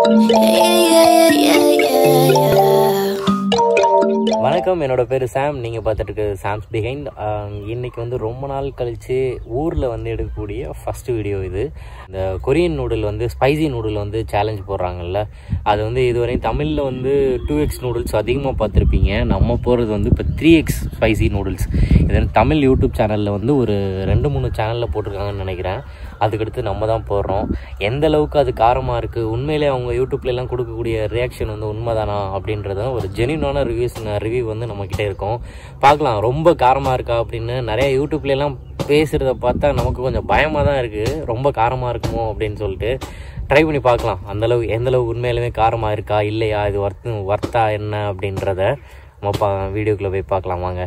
Yeah, yeah, yeah, yeah, yeah. வணக்கம் என்னோட பேர் சாம் நீங்கள் பார்த்துட்டு இருக்க சாம்ஸ் பிஹைண்ட் இன்னைக்கு வந்து ரொம்ப நாள் கழித்து ஊரில் வந்து எடுக்கக்கூடிய ஃபஸ்ட்டு வீடியோ இது இந்த கொரியன் நூடுல் வந்து ஸ்பைசி நூடுல் வந்து சேலஞ்ச் போடுறாங்கல்ல அது வந்து இதுவரையும் தமிழில் வந்து டூ எக்ஸ் நூடுல்ஸ் அதிகமாக பார்த்துருப்பீங்க நம்ம போகிறது வந்து இப்போ த்ரீ எக்ஸ் ஸ்பைசி நூடுல்ஸ் இது வந்து தமிழ் யூடியூப் சேனலில் வந்து ஒரு ரெண்டு மூணு சேனலில் போட்டிருக்காங்கன்னு நினைக்கிறேன் அதுக்கடுத்து நம்ம தான் போடுறோம் எந்த அளவுக்கு அது காரமாக இருக்குது உண்மையிலே அவங்க யூடியூப்ல எல்லாம் கொடுக்கக்கூடிய ரியாக்ஷன் வந்து உண்மைதானா அப்படின்றத ஒரு ஜெனியூனான ரிவ்யூஸ் ரிவ்யூ வந்து நம்மக்கிட்ட இருக்கும் பார்க்கலாம் ரொம்ப காரமாக இருக்கா அப்படின்னு நிறைய யூடியூப்ல எல்லாம் பேசுகிறத பார்த்தா நமக்கு கொஞ்சம் பயமாக தான் இருக்குது ரொம்ப காரமாக இருக்குமோ அப்படின்னு சொல்லிட்டு ட்ரை பண்ணி பார்க்கலாம் அந்தளவு எந்தளவு உண்மையிலுமே காரமாக இருக்கா இல்லையா இது ஒர்த்து ஒர்த்தா என்ன அப்படின்றத நம்ம பா வீடியோக்குள்ளே போய் பார்க்கலாம் வாங்க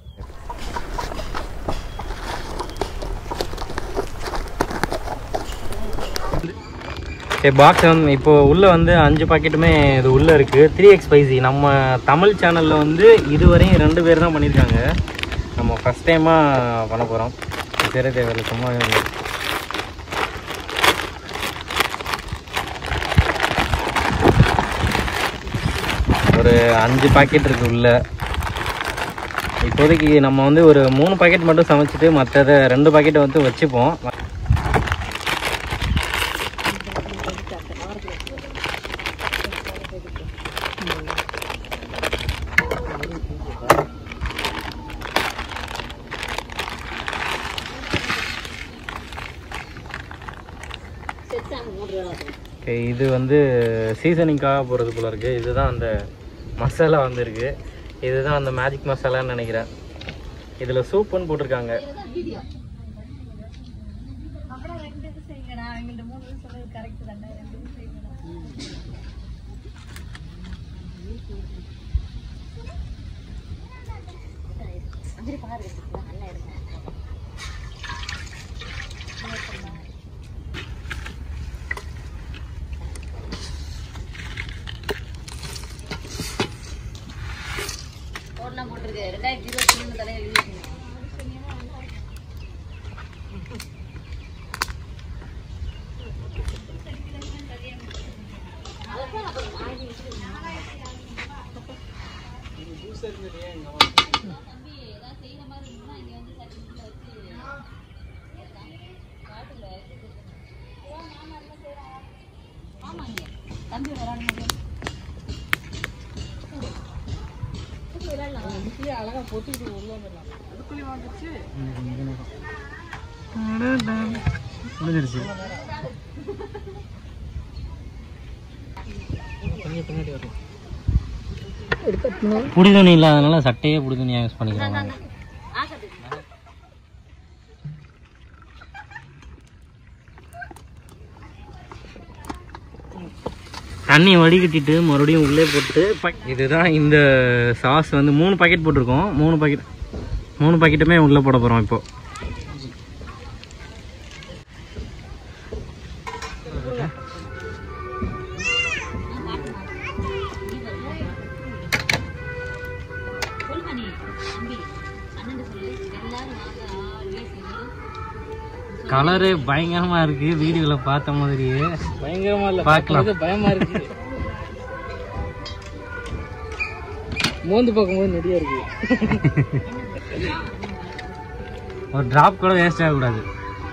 சரி பாக்ஸ் வந்து இப்போ உள்ளே வந்து அஞ்சு பாக்கெட்டுமே இது உள்ளே இருக்குது த்ரீ எக்ஸ் ஸ்பைசி நம்ம தமிழ் சேனலில் வந்து இதுவரையும் ரெண்டு பேர் தான் பண்ணியிருக்காங்க நம்ம ஃபஸ்ட் டைமாக பண்ண போகிறோம் தெரிய தேவையில்லை சும்மா ஒரு அஞ்சு பாக்கெட் இருக்கு உள்ள இப்போதைக்கு நம்ம வந்து ஒரு மூணு பாக்கெட் மட்டும் சமைச்சிட்டு மற்றதை ரெண்டு பாக்கெட்டை வந்து வச்சுப்போம் ஓகே இது வந்து சீசனிங்காக போகிறது போல இருக்குது இதுதான் அந்த மசாலா வந்துருக்கு இதுதான் அந்த மேஜிக் மசாலான்னு நினைக்கிறேன் இதில் சூப்புன்னு போட்டிருக்காங்க முடிஞ்சிருச்சு புடி துணி இல்லாதனால சட்டையே புடி துணியாக யூஸ் பண்ணிக்கிறாங்க தண்ணி வடிகட்டிட்டு மறுபடியும் உள்ளே போட்டு ப- இதுதான் இந்த சாஸ் வந்து மூணு பாக்கெட் போட்டிருக்கோம் மூணு பாக்கெட் மூணு பாக்கெட்டுமே உள்ளே போட போகிறோம் இப்போ கலரு பயங்கரமா இருக்கு வீடியோல பார்த்த மாதிரியே பயங்கரமா இல்ல பார்க்கலாம் பயமா இருக்கு மோந்து பார்க்கும்போது நெடியா இருக்கு ஒரு டிராப் கூட வேஸ்ட் ஆகக்கூடாது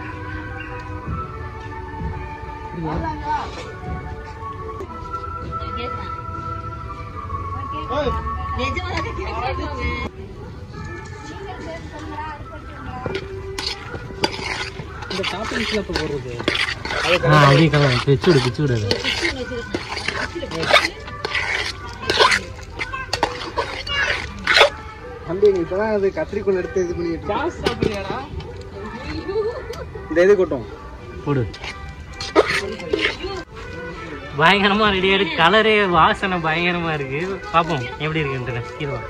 இந்த டாப்பிங்ஸ்ல இப்போ போடுறது ஆ அப்படியே கலர் பிச்சு விடு பிச்சு விடு தம்பி நீ இப்பதான் அது கத்திரிக்கோள் எடுத்து இது பண்ணிட்டு இந்த இது கொட்டும் போடு பயங்கரமா ரெடி ஆயிடு கலரே வாசனை பயங்கரமா இருக்கு பாப்போம் எப்படி இருக்குன்ட்டு கீழே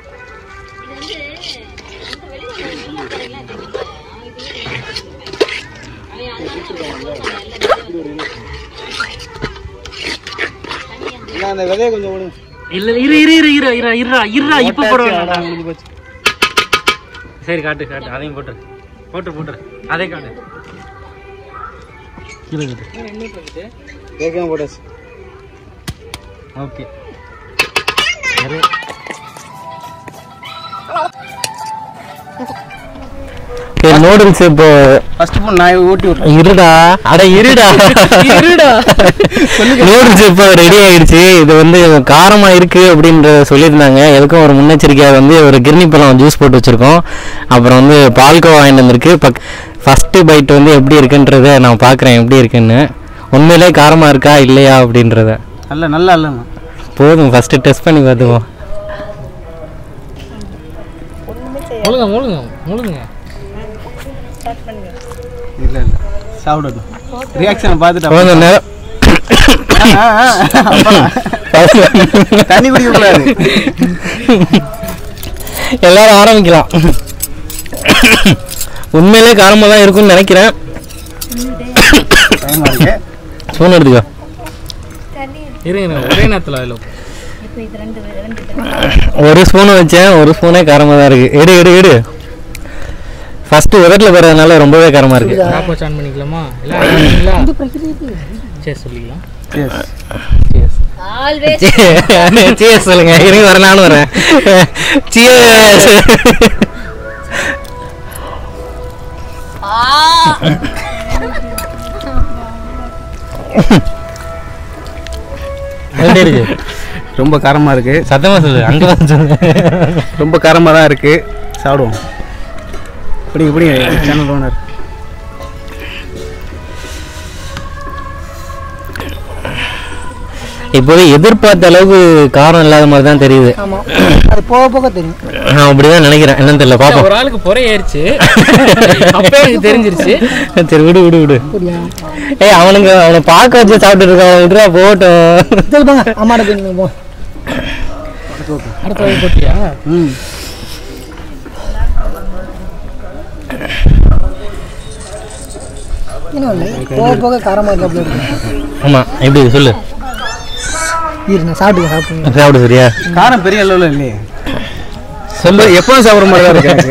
இல்லை அந்த விதையை கொஞ்சம் விடுங்க இல்ல இரு இரு இரு இரு இரு இருடா இருடா இப்ப போட அதான் வேண்டாம் முடிஞ்சு போச்சு சரி காட்டு காட்டு அதையும் போட்டு போட்டு போட்டுரு அதே காட்டு கீழே காட்டு ஏற்கனவே போட்டாச்சு ஓகே நூடுல்ஸ் இப்போ ஃபர்ஸ்ட் ஃபோன் நான் ஓட்டி விட்றேன் இருடா அட இருடா இருடா நூடுல்ஸ் இப்போ ரெடி ஆயிடுச்சு இது வந்து காரமா இருக்கு அப்படின்ற சொல்லியிருந்தாங்க எதுக்கும் ஒரு முன்னெச்சரிக்கையாக வந்து ஒரு கிர்னி பழம் ஜூஸ் போட்டு வச்சிருக்கோம் அப்புறம் வந்து பால்கோவா வாங்கிட்டு வந்திருக்கு பக் ஃபர்ஸ்ட் பைட் வந்து எப்படி இருக்குன்றத நான் பார்க்குறேன் எப்படி இருக்குன்னு உண்மையிலே காரமா இருக்கா இல்லையா அப்படின்றத நல்ல நல்லா இல்லைண்ணா போதும் ஃபர்ஸ்ட் டெஸ்ட் பண்ணி பார்த்துவோம் முழுங்க முழுங்க முழுங்க இல்லை இல்லை சாப்பிடணும் ரியாக்ஷனை பார்த்துட்டு போதும் நேரம் ஆ, ஆ, அப்பா. தண்ணி குடிக்க கூடாது எல்லாரும் ஆரம்பிக்கலாம் உண்மையிலே காரமாக தான் இருக்கும்னு நினைக்கிறேன் டைம் இருக்கு ஸ்பூன் எடுத்துக்கோ இருங்க ஒரே நேரத்தில் அதில் ஒரு ஸ்பூன் வச்சேன் ஒரு ஸ்பூனே காரமாக தான் இருக்குது எடு எடு எடு ஃபஸ்ட்டு உதட்டில் போகிறதுனால ரொம்பவே காரமாக இருக்குது டாப் வச்சு ஆன் பண்ணிக்கலாமா எல்லாம் ஆன் பண்ணிங்களா சரி சொல்லிக்கலாம் சியர்ஸ் சொல்லுங்க இருங்க வர நானும் வரேன் சியர்ஸ் எப்படி இருக்கு ரொம்ப காரமாக இருக்கு சத்தமா சொல்லு அங்க வந்து சொல்லு ரொம்ப காரமாக தான் இருக்கு சாப்பிடுவோம் பிடிங்க பிடிங்க சேனல் ஓனர் இப்போவே எதிர்பார்த்த அளவுக்கு காரம் இல்லாத மாதிரி தான் தெரியுது அது போக போக தெரியும் நான் அப்படிதான் நினைக்கிறேன் என்னன்னு தெரியல பாப்போம் ஒரு ஆளுக்கு பொறை ஏறிச்சு அப்பவே எனக்கு தெரிஞ்சிருச்சு சரி விடு விடு விடு ஏய் அவனுங்க அவனை பார்க்க வச்சு சாப்பிட்டு இருக்கான் விடுறா போகட்டும் சரி போங்க அம்மாட்ட போய் நில்லுங்க, போ அடுத்த வகை போட்டியா ம் இன்னும் இல்லை போக போக காரமாக இருக்கு அப்படி இருக்கு ஆமா எப்படி இது சொல்லு இரு நான் சாப்பிட்டுக்க சாப்பிடுங்க சாப்பிடு சரியா காரம் பெரிய அளவில் இல்லையே சொல்லு எப்பவும் சாப்பிட்ற மாதிரி தான் இருக்கு எனக்கு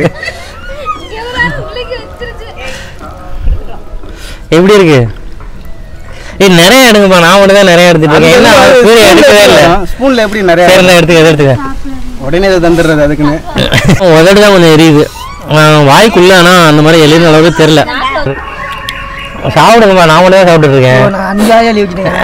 எப்படி இருக்கு ஏய் நிறைய எடுங்கப்பா நான் மட்டும் தான் நிறைய எடுத்துட்டு இருக்கேன் என்ன அவன் சூரிய எடுக்கவே இல்லை ஸ்பூன்ல எப்படி நிறைய சரி நான் எடுத்துக்க எதை எடுத்துக்க உடனே இதை தந்துடுறது அதுக்குன்னு உதடு தான் கொஞ்சம் எரியுது ஆஹ் வாய்க்குள்ள ஆனா அந்த மாதிரி எரியுற அளவுக்கு தெரியல சாப்பிடுங்கப்பா நான் மட்டும் தான் சாப்பிட்டு இருக்கேன் நான் அஞ்சாயிரம் எழுதி வச்சுட்டேன்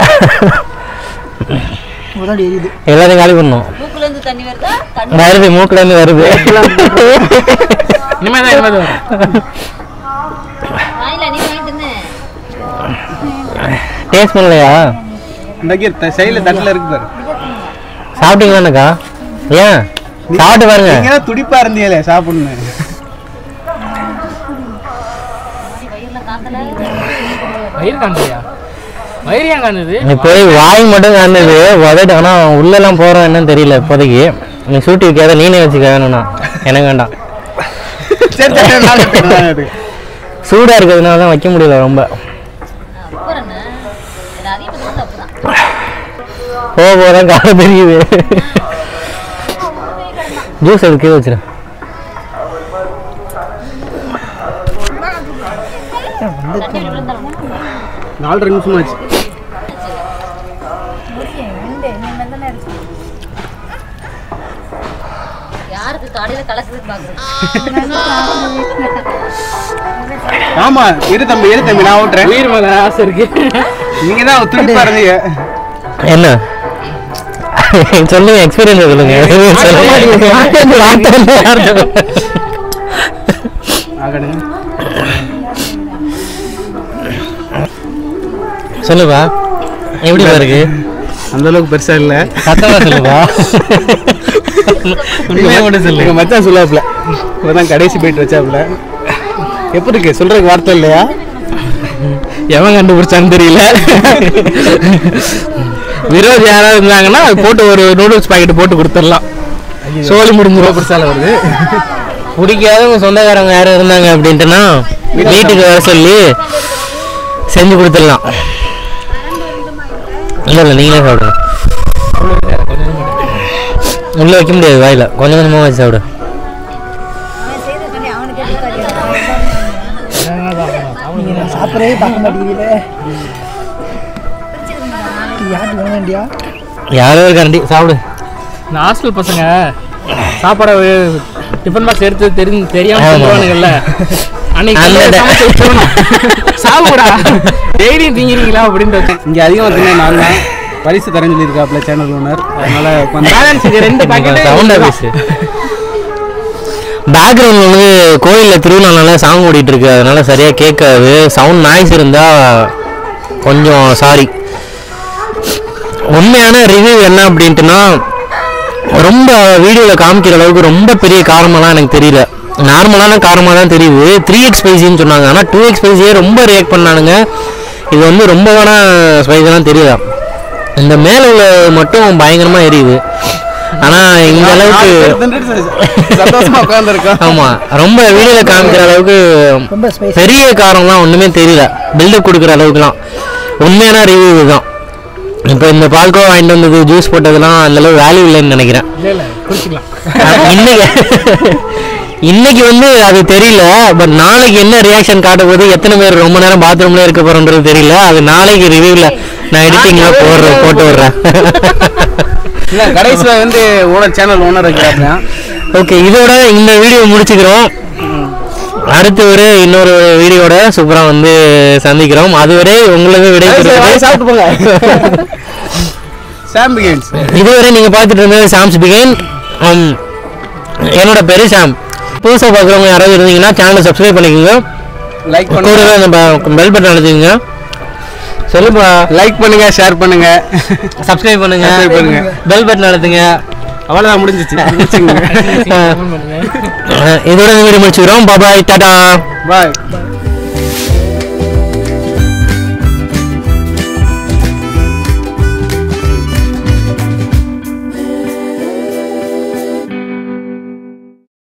உதடு எரியுது எல்லாத்தையும் காலி பண்ணணும் மூக்குல இருந்து தண்ணி வருதா வருது மூக்குல இருந்து வருது இனிமே தான் இனிமே வரும் வாயில நீ வாங்கிட்டு இருந்தேன் டேஸ்ட் பண்ணலையா இந்த சைடில் தட்டில் இருக்கு பாரு சாப்பிட்டீங்களாக்கா ஏன் சாப்பிட்டு பாருங்க நீங்க தான் துடிப்பா இருந்தீங்களே சாப்பிடணும் வயிறு காந்தலையா வயிறு ஏன் காந்தது இப்போ வாய் மட்டும் காணுது உதடு ஆனா உள்ளெல்லாம் போறோம் என்னன்னு தெரியல இப்போதைக்கு நீ சூட்டி வைக்காத நீனே வச்சுக்க வேணும்னா எனக்கு வேண்டாம் சரி சரி நான் எடுத்துக்கிறேன், நான் எடுத்துக்கிறேன். சூடா இருக்கிறதுனால தான் வைக்க முடியல ரொம்ப அப்புறம் என்ன இது அதிகமாக தப்பு தான் போக போதான் காலம் தெரியுது ஜூஸ் அது கீழே வச்சிரு நாலரை நிமிஷம் ஆச்சு யாருக்கு கடையில கலக்குதுன்னு பாக்குறது ஆமா இரு தம்பி இரு தம்பி நான் ஓட்டுறேன் உயிர் மேல ஆசை இருக்கு நீங்க தான் துடிப்பா இருந்தீங்க என்ன சொல்லுங்க எக்ஸ்பீரியன்ஸ் சொல்லுங்க ஆகடுங்க சொல்லுப்பா எப்படி இருக்கு அந்த அளவுக்கு பெருசா இல்ல சத்தமா சொல்லுப்பா உண்மையை மட்டும் சொல்லு எங்க மச்சான் சொல்லாப்ல இப்பதான் கடைசி போயிட்டு வச்சாப்ல எப்படி இருக்கு சொல்றதுக்கு வார்த்தை இல்லையா எவன் கண்டுபிடிச்சான்னு தெரியல விரோதி யாராவது இருந்தாங்கன்னா அது போட்டு ஒரு நூடுல்ஸ் பாக்கெட் போட்டு கொடுத்துடலாம் சோழி முடிஞ்சிடும் பெருசால வருது பிடிக்காதவங்க சொந்தக்காரங்க யாரும் இருந்தாங்க அப்படின்ட்டுனா வீட்டுக்கு வர சொல்லி செஞ்சு கொடுத்துடலாம் இல்லை இல்லை நீங்களே சாப்பிடுங்க உள்ள வைக்க முடியாது வாயில கொஞ்சம் கொஞ்சமாக வச்சு சாப்பிடு நீங்கள் நான் சாப்பிட்றதே பார்க்க மாட்டேங்கிறீங்களே யாருக்கு வேணாண்டியா யாரோ ஒரு கரண்டி சாப்பிடு இந்த ஹாஸ்டல் பசங்க சாப்பாடை டிஃபன் பாக்ஸ் எடுத்து தெரிஞ்சு தெரியாம ஆமா. சொல்லுவானுங்கல்ல அன்னைக்கு அந்த வந்து ட- சமைச்சு வச்சிடணும். சாப்பிடா டெய்லியும் திங்கிறீங்களா அப்படின்றது இங்கே அதிகமாக தின்னா நான் தான் பரிசு தரேன்னு சொல்லியிருக்காப்புல சேனல் ஓனர் அதனால உட்காந்து பேலன்ஸ் இது ரெண்டு பாக்கெட் சவுண்டா பேசு பேக்ரவுண்ட் வந்து கோயிலில் திருவிழானால சாங் ஓடிட்டு இருக்கு அதனால சரியா கேட்காது சவுண்ட் நாய்ஸ் இருந்தா கொஞ்சம் சாரி உண்மையான ரிவ்யூ என்ன அப்படின்ட்டுனா ரொம்ப வீடியோவில் காமிக்கிற அளவுக்கு ரொம்ப பெரிய காரமெல்லாம் எனக்கு தெரியல நார்மலான காரமாக தான் தெரியுது த்ரீ எக்ஸ் ஸ்பைசின்னு சொன்னாங்க ஆனால் டூ எக்ஸ் ஸ்பைசியே ரொம்ப ரியாக்ட் பண்ணானுங்க இது வந்து ரொம்ப வேணா ஸ்பைஸ்லாம் தெரியல இந்த மேலே உள்ள மட்டும் பயங்கரமாக எரியுது ஆனால் இந்த அளவுக்கு சந்தோஷமா உட்காந்துருக்கோம் ஆமா ரொம்ப வீடியோல காமிக்கிற அளவுக்கு ரொம்ப ஸ்பைஸ் பெரிய காரம்லாம் ஒண்ணுமே தெரியல பில்டப் கொடுக்குற அளவுக்குலாம் உண்மையான ரிவ்யூ இதுதான் இப்போ இந்த பால்கோ வாங்கிட்டு வந்தது ஜூஸ் போட்டதெல்லாம் அந்த அளவு வேல்யூ இல்லைன்னு நினைக்கிறேன் இல்ல இல்ல குடிச்சிக்கலாம் அஹ் இன்னைக்கு இன்னைக்கு வந்து அது தெரியல பட் நாளைக்கு என்ன ரியாக்ஷன் காட்ட போது எத்தனை பேர் ரொம்ப நேரம் பாத்ரூம்ல இருக்க போறோன்றது தெரியல அது நாளைக்கு ரிவ்யூல நான் எடிட்டிங்ல போடுறேன் போட்டு விடுறேன் இல்லை கடைசியில் வந்து ஓனர் சேனல் ஓனர் இருக்கிறாங்க ஓகே இதோட இந்த வீடியோ முடிச்சுக்கிறோம் அடுத்து ஒரு இன்னொரு வீடியோட சூப்பரா வந்து சந்திக்கிறோம் அதுவரை உங்களுக்கு விடை சாப்பிட்டு போங்க சாம் பிகேன்ஸ் இதுவரை நீங்க பார்த்துட்டு இருந்தது சாம்ஸ் பிகேன் என்னோட பேரு சாம் புதுசாக பார்க்குறவங்க யாராவது இருந்தீங்கன்னா சேனலை சப்ஸ்கிரைப் பண்ணிக்கோங்க லைக் பண்ணுங்க கூடவே நம்ம பெல் பட்டன் அழுத்திங்க சொல்லுப்பா லைக் பண்ணுங்க ஷேர் பண்ணுங்க சப்ஸ்கிரைப் பண்ணுங்க Subscribe பண்ணுங்க. பெல் பட்டன் அழுத்துங்க அவ்வளோதான் முடிஞ்சிச்சு முடிச்சுங்க அஹ் இதோட இந்த வீடியோ முடிச்சுக்கிறோம் பாபாய் டாடா பாய்